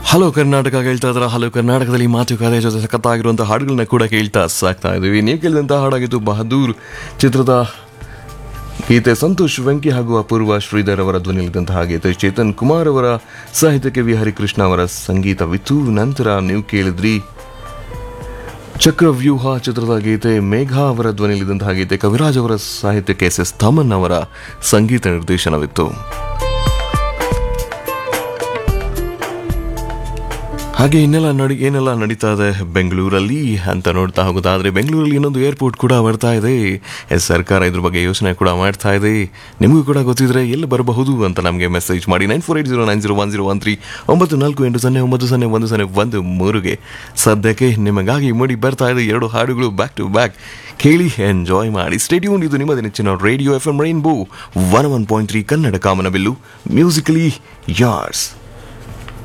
hello Karnataka ಕೇಳ್ತಾ ಇದ್ರ hello ಕರ್ನಾಟಕದಲ್ಲಿ ಮಾತುಕತೆ ಜೊತೆ ಸಖತ್ತಾಗಿರುವಂಥ ಹಾಡುಗಳನ್ನ ಕೂಡ ಕೇಳ್ತಾ ಸಾಕ್ತಾ ಇದ್ದೀವಿ ನೀವು ಕೇಳಿದಂಥ ಹಾಡಾಗಿತ್ತು ಬಹದ್ದೂರ್ ಚಿತ್ರದ ಗೀತೆ ಸಂತೋಷ್ ವೆಂಕಿ ಹಾಗೂ ಅಪೂರ್ವ ಶ್ರೀಧರ್ ಅವರ ಧ್ವನಿಯಲ್ಲಿದ್ದಂತಹ ಗೀತೆ ಚೇತನ್ ಕುಮಾರ್ ಅವರ ಸಾಹಿತ್ಯಕ್ಕೆ ವಿ ಹರಿಕೃಷ್ಣ ಅವರ ಸಂಗೀತವಿತ್ತು ನಂತರ ನೀವು ಕೇಳಿದ್ರಿ ಚಕ್ರವ್ಯೂಹ ಚಿತ್ರದ ಗೀತೆ ಮೇಘ ಅವರ ಧ್ವನಿಯಲ್ಲಿದ್ದಂತಹ ಗೀತೆ ಕವಿರಾಜ್ ಅವರ ಸಾಹಿತ್ಯಕ್ಕೆ ಎಸ್ ಎಸ್ ಥಮನ್ ಅವರ ಸಂಗೀತ ನಿರ್ದೇಶನವಿತ್ತು ಹಾಗೆ ಇನ್ನೆಲ್ಲ ನಡಿ ಏನೆಲ್ಲ ನಡೀತಾ ಇದೆ ಬೆಂಗಳೂರಲ್ಲಿ ಅಂತ ನೋಡ್ತಾ ಹೋಗೋದಾದ್ರೆ ಬೆಂಗಳೂರಲ್ಲಿ ಇನ್ನೊಂದು ಏರ್ಪೋರ್ಟ್ ಕೂಡ ಬರ್ತಾ ಇದೆ ಎಸ್ ಸರ್ಕಾರ ಇದ್ರ ಬಗ್ಗೆ ಯೋಚನೆ ಕೂಡ ಮಾಡ್ತಾ ಇದೆ ನಿಮಗೂ ಕೂಡ ಗೊತ್ತಿದ್ರೆ ಎಲ್ಲಿ ಬರಬಹುದು ಅಂತ ನಮಗೆ ಮೆಸೇಜ್ ಮಾಡಿ nine four eight zero nine zero one zero one three ಒಂಬತ್ತು ನಾಲ್ಕು ಎಂಟು ಸೊನ್ನೆ ಒಂಬತ್ತು ಸೊನ್ನೆ ಒಂದು ಸೊನ್ನೆ ಒಂದು ಮೂರುಗೆ ಸದ್ಯಕ್ಕೆ ನಿಮಗಾಗಿ ಮೂಡಿ ಬರ್ತಾ ಇದೆ ಎರಡು ಹಾಡುಗಳು ಬ್ಯಾಕ್ ಟು ಬ್ಯಾಕ್ ಕೇಳಿ ಎಂಜಾಯ್ ಮಾಡಿ ಸ್ಟೇಡಿಯಂ ಇದು ನಿಮ್ಮದೇ ನೆಚ್ಚಿನ radio F M rainbow one one point three Kannada ಕಾಮನಬಿಲ್ಲು ಮ್ಯೂಸಿಕಲಿ ಯಾರ್ಸ್